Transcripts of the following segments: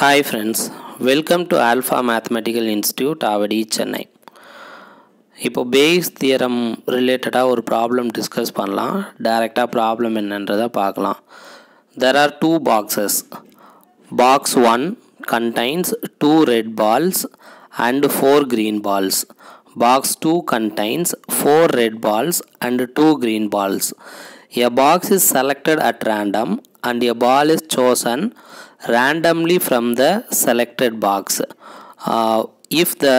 Hi friends welcome to Alpha Mathematical Institute Avadi Chennai இப்போ Bayes theorem ரிலேட்டடாக ஒரு ப்ராப்ளம் டிஸ்கஸ் பண்ணலாம் டைரெக்டாக ப்ராப்ளம் என்னன்றதை பார்க்கலாம் there are two boxes box one contains two red balls and four green balls box 2 contains 4 red balls and 2 green balls a box is selected at random and a ball is chosen randomly from the selected box Uh, if the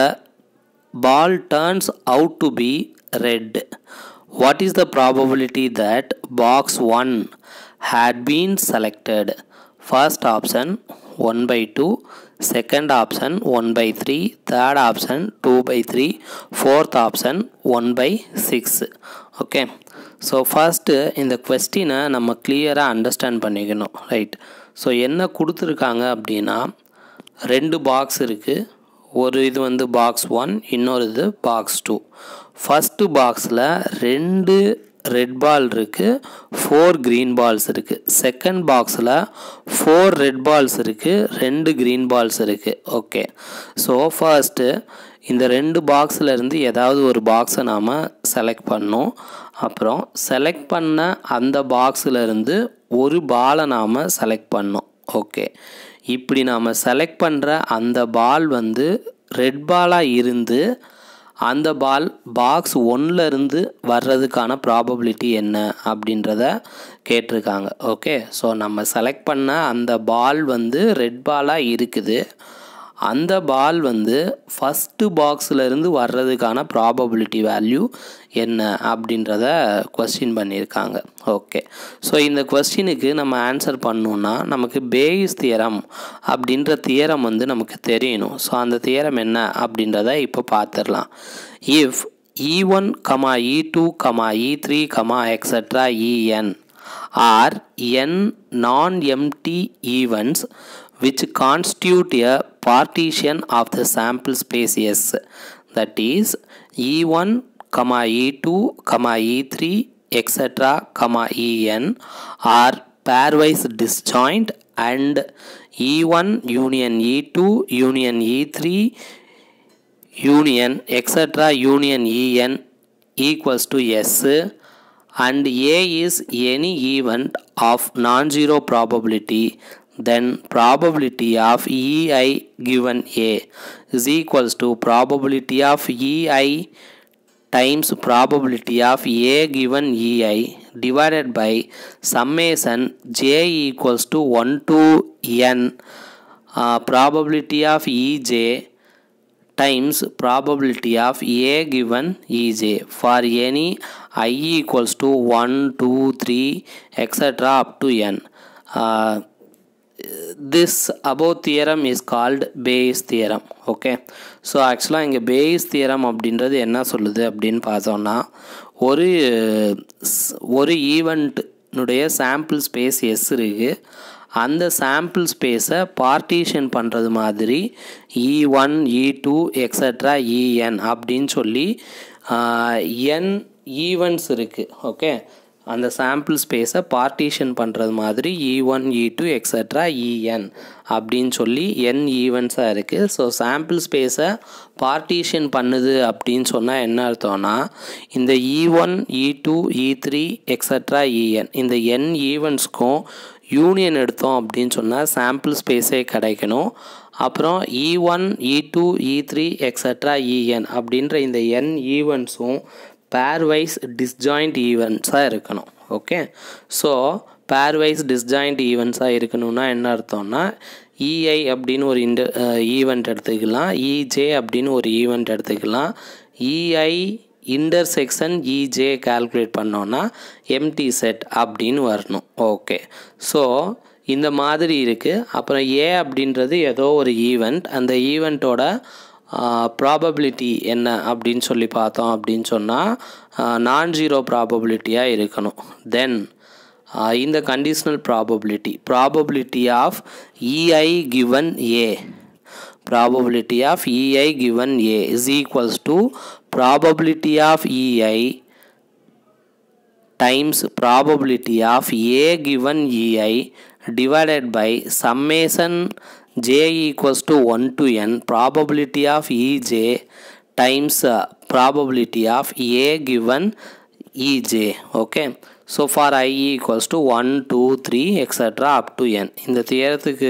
ball turns out to be red what is the probability that box 1 had been selected first option 1 by 2 second option 1 by 3 third option 2 by 3 fourth option 1 by 6 okay so first இந்த கொஸ்டினை நம்ம கிளியராக understand பண்ணிக்கணும் right so என்ன கொடுத்துருக்காங்க அப்படின்னா ரெண்டு box இருக்குது ஒரு இது வந்து பாக்ஸ் ஒன் இன்னொரு இது பாக்ஸ் டூ ஃபஸ்ட்டு பாக்ஸில் ரெண்டு ரெட் பால் இருக்குது ஃபோர் க்ரீன் பால்ஸ் இருக்குது செகண்ட் பாக்ஸில் ஃபோர் ரெட் பால்ஸ் இருக்குது ரெண்டு க்ரீன் பால்ஸ் இருக்குது ஓகே ஸோ ஃபர்ஸ்ட்டு இந்த ரெண்டு பாக்ஸில் இருந்து ஏதாவது ஒரு பாக்ஸை நாம் செலக்ட் பண்ணோம் அப்புறம் செலக்ட் பண்ண அந்த பாக்ஸில் இருந்து ஒரு பாலை நாம் செலக்ட் பண்ணோம் ஓகே இப்படி நாம் செலக்ட் பண்ணுற அந்த பால் வந்து ரெட் பாலாக இருந்து அந்த பால் பாக்ஸ் இருந்து வர்றதுக்கான ப்ராபபிலிட்டி என்ன அப்படின்றத கேட்டிருக்காங்க ஓகே ஸோ நம்ம செலக்ட் பண்ண அந்த பால் வந்து ரெட் பாலாக இருக்குது அந்த பால் வந்து ஃபஸ்ட்டு பாக்ஸில் வர்றதுக்கான ப்ராபபிலிட்டி வேல்யூ என்ன அப்படின்றத கொஸ்டின் பண்ணியிருக்காங்க ஓகே ஸோ இந்த கொஸ்டினுக்கு நம்ம ஆன்சர் பண்ணோன்னா நமக்கு பேஸ் தியரம் அப்படின்ற தியரம் வந்து நமக்கு தெரியணும் ஸோ அந்த தியரம் என்ன அப்படின்றத இப்போ பார்த்துடலாம் if E one comma E two comma E three comma extra E N R N non empty events which constitute a partition of the sample space S that is E1 comma E2 comma E3 etc comma En are pairwise disjoint and E1 union E2 union E3 union etc union En equals to S and A is any event of non-zero probability then probability of EI given A is equals to probability of EI times probability of A given EI divided by summation J equals to 1 to N uh, probability of EJ times probability of A given EJ for any i equals to 1, 2, 3 etc up to n. Uh, this above theorem is called Bayes theorem okay so ஆக்சுவலாக இங்கே base theorem அப்படின்றது என்ன சொல்லுது அப்படின்னு பார்த்தோம்னா ஒரு ஒரு ஈவெண்ட்னுடைய sample space S இருக்குது அந்த சாம்பிள் ஸ்பேஸை பார்ட்டிஷன் பண்ணுறது மாதிரி E one E two extra EN அப்படின்னு சொல்லி என் ஈவெண்ட்ஸ் இருக்குது ஓகே அந்த சாம்பிள் ஸ்பேஸை பார்ட்டிஷன் பண்ணுறது மாதிரி E one E two extra EN அப்படின்னு சொல்லி என் ஈவெண்ட்ஸாக இருக்குது ஸோ சாம்பிள் ஸ்பேஸை பார்ட்டிஷன் பண்ணுது அப்படின்னு சொன்னால் என்ன அர்த்தம்னா இந்த E one E two E three extra EN இந்த என் ஈவெண்ட்ஸ்க்கும் யூனியன் எடுத்தோம் அப்படின்னு சொன்னால் சாம்பிள் ஸ்பேஸே கிடைக்கணும் அப்புறம் E one E two E three extra EN அப்படின்ற இந்த என் ஈவெண்ட்ஸும் பேர்வைஸ் டிஸ்ஜாயிண்ட் ஈவெண்ட்ஸாக இருக்கணும் ஓகே ஸோ பேர்வைஸ் டிஸ்ஜாயிண்ட் ஈவெண்ட்ஸாக இருக்கணும்னா என்ன அர்த்தம்னா இஐ அப்படின்னு ஒரு இன்ட ஈவெண்ட் எடுத்துக்கலாம் இஜே அப்படின்னு ஒரு ஈவெண்ட் எடுத்துக்கலாம் இஐ இன்டர்செக்ஷன் இஜே கால்குலேட் பண்ணோன்னா எம்டி செட் அப்படின்னு வரணும் ஓகே ஸோ இந்த மாதிரி இருக்குது அப்புறம் ஏ அப்படின்றது ஏதோ ஒரு ஈவெண்ட் அந்த ஈவெண்ட்டோட ப்ராபபிலிட்டி என்ன அப்படின்னு சொல்லி பார்த்தோம் அப்படின்னு சொன்னால் நான் ஜீரோ ப்ராபபிலிட்டியாக இருக்கணும் தென் இந்த conditional probability probability of EI given A probability of EI given A is equals to probability of EI times probability of A given EI divided by summation J equals to one to n probability of EJ times probability of A given EJ okay so for I equals to one two three extra up to n இந்த தியரத்துக்கு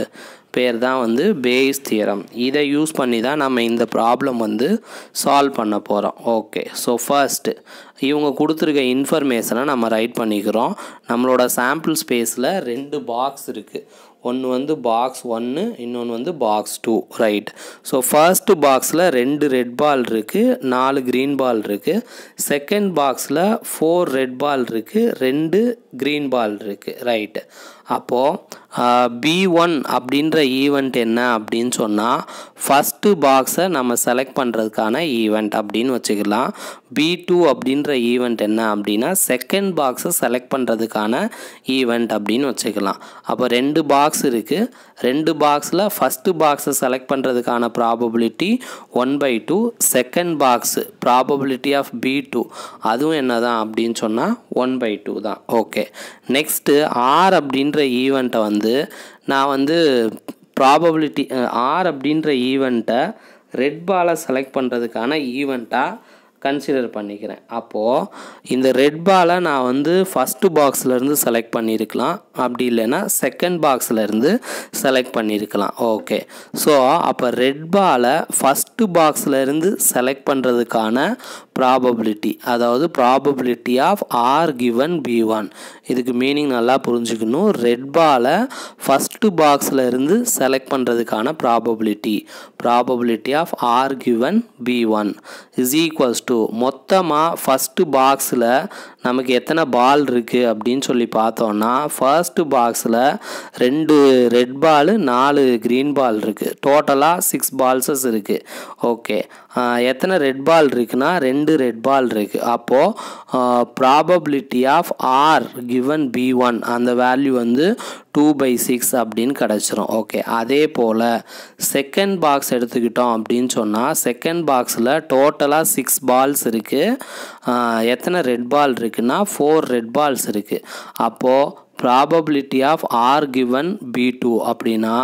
பேர் தான் வந்து base theorem இதை use பண்ணி தான் நம்ம இந்த ப்ராப்ளம் வந்து சால்வ் பண்ண போகிறோம் ஓகே ஸோ ஃபர்ஸ்ட்டு இவங்க கொடுத்துருக்க இன்ஃபர்மேஷனை நம்ம ரைட் பண்ணிக்கிறோம் நம்மளோட சாம்பிள் ஸ்பேஸில் ரெண்டு பாக்ஸ் இருக்குது ஒன்று வந்து பாக்ஸ் ஒன்று இன்னொன்று வந்து box two right so first பாக்ஸில் ரெண்டு ரெட் பால் இருக்குது நாலு க்ரீன் பால் இருக்குது செகண்ட் பாக்ஸில் ஃபோர் ரெட் பால் இருக்குது ரெண்டு க்ரீன் பால் இருக்குது ரைட்டு அப்போது பி ஒன் அப்படின்ற ஈவெண்ட் என்ன அப்படின்னு சொன்னால் ஃபஸ்ட்டு பாக்ஸை நம்ம செலக்ட் பண்ணுறதுக்கான ஈவெண்ட் அப்படின்னு வச்சுக்கலாம் பி டூ அப்படின்ற ஈவெண்ட் என்ன அப்படின்னா செகண்ட் பாக்ஸை செலக்ட் பண்ணுறதுக்கான ஈவெண்ட் அப்படின்னு வச்சுக்கலாம் அப்போ ரெண்டு பாக்ஸ் இருக்குது ரெண்டு பாக்ஸில் ஃபஸ்ட்டு பாக்ஸை செலக்ட் பண்ணுறதுக்கான probability one by two second box probability of B two அதுவும் என்ன தான் அப்படின்னு சொன்னால் ஒன் பை டூ தான் ஓகே நெக்ஸ்ட்டு ஆர் அப்படின்ற ஈவெண்ட்டை வந்து நான் வந்து ப்ராபபிலிட்டி ஆர் அப்படின்ற ஈவெண்ட்டை ரெட் பாலை செலக்ட் பண்ணுறதுக்கான ஈவெண்ட்டாக கன்சிடர் பண்ணிக்கிறேன் அப்போது இந்த ரெட் பாலை நான் வந்து ஃபஸ்ட்டு பாக்ஸ்லேருந்து செலக்ட் பண்ணியிருக்கலாம் அப்படி இல்லைன்னா செகண்ட் பாக்ஸ்லேருந்து செலக்ட் பண்ணியிருக்கலாம் ஓகே ஸோ அப்போ ரெட் பாலை ஃபஸ்ட்டு பாக்ஸ்லேருந்து செலக்ட் பண்ணுறதுக்கான ப்ராபபிலிட்டி அதாவது probability of R given B one இதுக்கு மீனிங் நல்லா புரிஞ்சுக்கணும் ரெட் பாலை ஃபஸ்ட்டு பாக்ஸில் இருந்து செலக்ட் பண்ணுறதுக்கான probability probability of R given B one is equals to மொத்தமாக ஃபஸ்ட்டு பாக்ஸில் நமக்கு எத்தனை பால் இருக்குது அப்படின்னு சொல்லி பார்த்தோன்னா ஃபர்ஸ்ட்டு பாக்ஸில் ரெண்டு ரெட் பால் நாலு க்ரீன் பால் இருக்குது டோட்டலாக சிக்ஸ் பால்ஸஸ் இருக்குது ஓகே எத்தனை ரெட் பால் இருக்குன்னா ரெண்டு ரெட் பால் இருக்குது அப்போது probability of R given B one அந்த வேல்யூ வந்து டூ பை சிக்ஸ் அப்படின்னு கிடச்சிரும் ஓகே அதே போல் செகண்ட் பாக்ஸ் எடுத்துக்கிட்டோம் அப்படின்னு சொன்னால் செகண்ட் பாக்ஸில் டோட்டலாக சிக்ஸ் பால்ஸ் இருக்குது எத்தனை ரெட் பால் இருக்குன்னா ஃபோர் ரெட் பால்ஸ் இருக்குது அப்போது probability of R given B two அப்படின்னா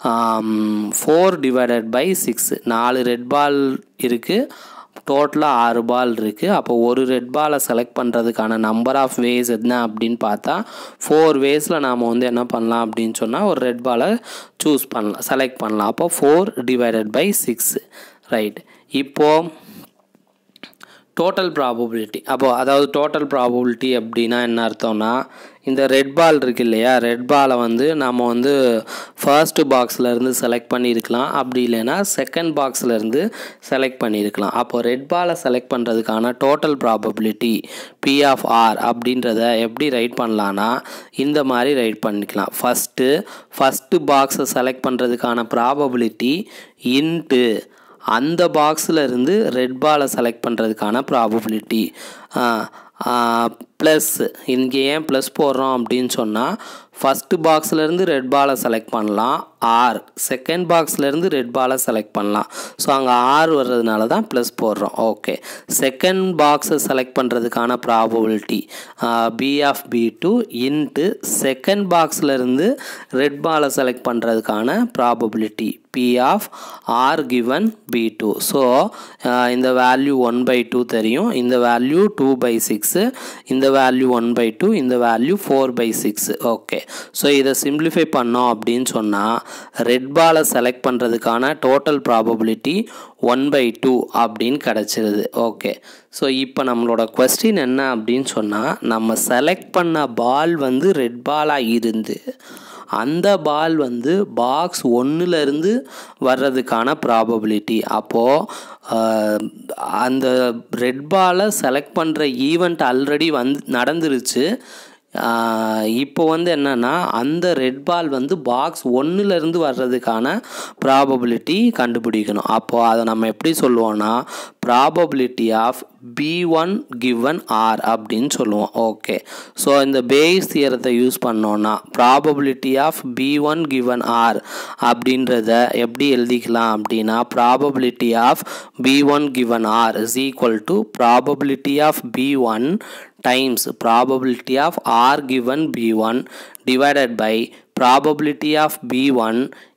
ஃபோர் டிவைடட் பை சிக்ஸ் நாலு ரெட் பால் இருக்குது டோட்டலாக ஆறு பால் இருக்குது அப்போ ஒரு ரெட் பாலை செலக்ட் பண்ணுறதுக்கான நம்பர் ஆஃப் வேஸ் என்ன அப்படின்னு பார்த்தா ஃபோர் வேஸில் நாம் வந்து என்ன பண்ணலாம் அப்படின்னு சொன்னால் ஒரு ரெட் பாலை சூஸ் பண்ணலாம் செலக்ட் பண்ணலாம் அப்போ four divided by six right இப்போது டோட்டல் ப்ராபபிலிட்டி அப்போது அதாவது டோட்டல் ப்ராபபிலிட்டி அப்படின்னா என்ன அர்த்தம்னா இந்த ரெட் பால் இருக்கு இல்லையா ரெட் பாலை வந்து நம்ம வந்து ஃபர்ஸ்ட் பாக்ஸ்லேருந்து செலக்ட் பண்ணியிருக்கலாம் அப்படி இல்லைன்னா செகண்ட் பாக்ஸ்லேருந்து செலக்ட் பண்ணியிருக்கலாம் அப்போது ரெட் பாலை செலக்ட் பண்ணுறதுக்கான total probability P of R அப்படின்றத எப்படி ரைட் பண்ணலான்னா இந்த மாதிரி ரைட் பண்ணிக்கலாம் ஃபஸ்ட்டு ஃபஸ்ட்டு பாக்ஸை செலக்ட் பண்ணுறதுக்கான ப்ராபபிலிட்டி இன்ட்டு அந்த பாக்ஸில் இருந்து ரெட் பாலை செலக்ட் பண்ணுறதுக்கான ப்ராபபிலிட்டி ப்ளஸ் இங்கே ஏன் ப்ளஸ் போடுறோம் அப்படின்னு சொன்னால் ஃபஸ்ட்டு பாக்ஸ்லேருந்து ரெட் பாலை செலக்ட் பண்ணலாம் ஆர் செகண்ட் பாக்ஸ்லேருந்து ரெட் பாலை செலக்ட் பண்ணலாம் ஸோ அங்கே ஆர் வர்றதுனால தான் ப்ளஸ் போடுறோம் ஓகே செகண்ட் பாக்ஸை செலக்ட் பண்ணுறதுக்கான probability P of B two into second பாக்ஸ்லேருந்து ரெட் பாலை செலக்ட் பண்ணுறதுக்கான probability P of R given B two so இந்த வேல்யூ ஒன் பை டூ தெரியும் இந்த வேல்யூ டூ பை சிக்ஸு இந்த வேல்யூ ஒன் பை டூ இந்த value four by six okay so இதை simplify பண்ணோம் அப்படின்னு சொன்னால் ரெட் பாலை செலக்ட் பண்ணுறதுக்கான total probability one by two அப்படின்னு கிடச்சிருது ஓகே ஸோ இப்போ நம்மளோட கொஸ்டின் என்ன அப்படின்னு சொன்னால் நம்ம செலக்ட் பண்ண பால் வந்து ரெட் பாலாக இருந்து அந்த பால் வந்து பாக்ஸ் ஒன்றுலேருந்து வர்றதுக்கான ப்ராபபிலிட்டி அப்போது அந்த ரெட் பாலை செலக்ட் பண்ணுற ஈவெண்ட் ஆல்ரெடி வந்து நடந்துருச்சு இப்போ வந்து என்னென்னா அந்த ரெட் பால் வந்து பாக்ஸ் ஒன்றுலேருந்து வர்றதுக்கான ப்ராபபிலிட்டி கண்டுபிடிக்கணும் அப்போது அதை நம்ம எப்படி சொல்லுவோன்னா probability of B one given R அப்படின்னு சொல்லுவோம் ஓகே ஸோ இந்த பேஸ் தியரத்தை யூஸ் பண்ணோன்னா probability of B one given R அப்படின்றத எப்படி எழுதிக்கலாம் அப்படின்னா probability of B one given R is equal to probability of B one times probability of r given b1 divided by probability of b1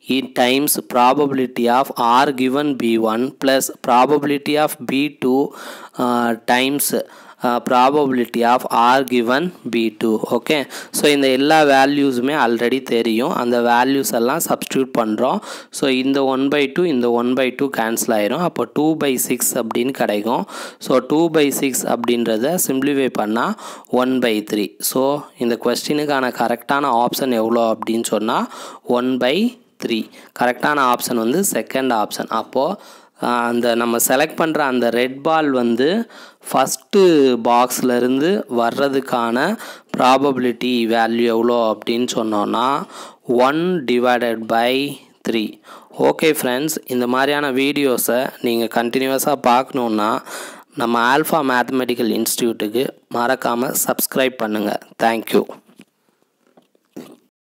in times probability of r given b1 plus probability of b2 uh, times probability of R given B two okay so இந்த எல்லா வேல்யூஸுமே already தெரியும் அந்த values எல்லாம் substitute பண்ணுறோம் so இந்த one by two இந்த one by two cancel ஆயிரும் அப்போ டூ பை சிக்ஸ் அப்படின்னு கிடைக்கும் ஸோ டூ பை சிக்ஸ் அப்படின்றத சிம்பிளிஃபை பண்ணால் ஒன் பை த்ரீ ஸோ இந்த கொஸ்டினுக்கான கரெக்டான ஆப்ஷன் எவ்வளோ அப்படின்னு சொன்னால் ஒன் பை த்ரீ கரெக்டான ஆப்ஷன் வந்து செகண்ட் ஆப்ஷன் அப்போது அந்த நம்ம செலக்ட் பண்ணுற அந்த ரெட் பால் வந்து ஃபஸ்ட்டு பாக்ஸ்லேருந்து வர்றதுக்கான ப்ராபபிலிட்டி வேல்யூ எவ்வளோ அப்படின்னு சொன்னோன்னா one divided by three okay friends இந்த மாதிரியான வீடியோஸை நீங்கள் கண்டினியூஸாக பார்க்கணுன்னா நம்ம ஆல்ஃபா மேத்தமெட்டிக்கல் இன்ஸ்டியூட்டுக்கு மறக்காமல் சப்ஸ்கிரைப் பண்ணுங்கள் தேங்க்யூ